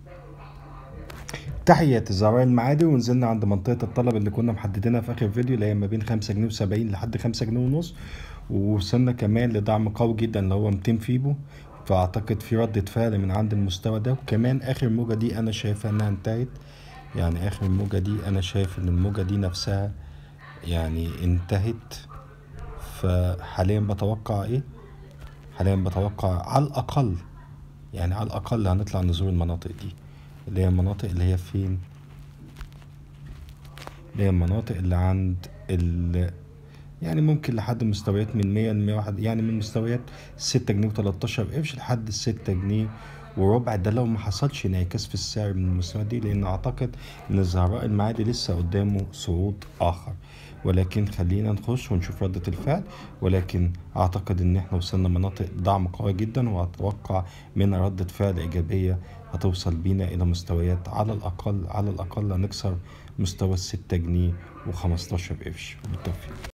تحياتي زهراء المعادي ونزلنا عند منطقة الطلب اللي كنا محددينها في آخر فيديو اللي هي ما بين خمسة جنيه وسبعين لحد خمسة جنيه ونص ووصلنا كمان لدعم قوي جدا اللي هو 200 فيبو فأعتقد في ردة فعل من عند المستوى ده وكمان آخر موجة دي أنا شايفها إنها انتهت يعني آخر موجة دي أنا شايف إن الموجة دي نفسها يعني انتهت فحاليا بتوقع إيه؟ حاليا بتوقع على الأقل يعني على الأقل هنطلع نزور المناطق دي اللي هي المناطق اللي هي فين اللي هي المناطق اللي عند ال يعني ممكن لحد مستويات من 100 ل 101 يعني من مستويات 6 جنيه و13 قرش لحد ال 6 جنيه وربع ده لو ما حصلش انعكاس في السعر من المستويات دي لان اعتقد ان الزهراء المعادي لسه قدامه صعود اخر ولكن خلينا نخش ونشوف ردة الفعل ولكن اعتقد ان احنا وصلنا مناطق دعم قوية جدا واتوقع منها ردة فعل ايجابية هتوصل بينا الى مستويات على الاقل على الاقل هنكسر مستوى الستة جنيه وخمستاشر قرش بالتوفيق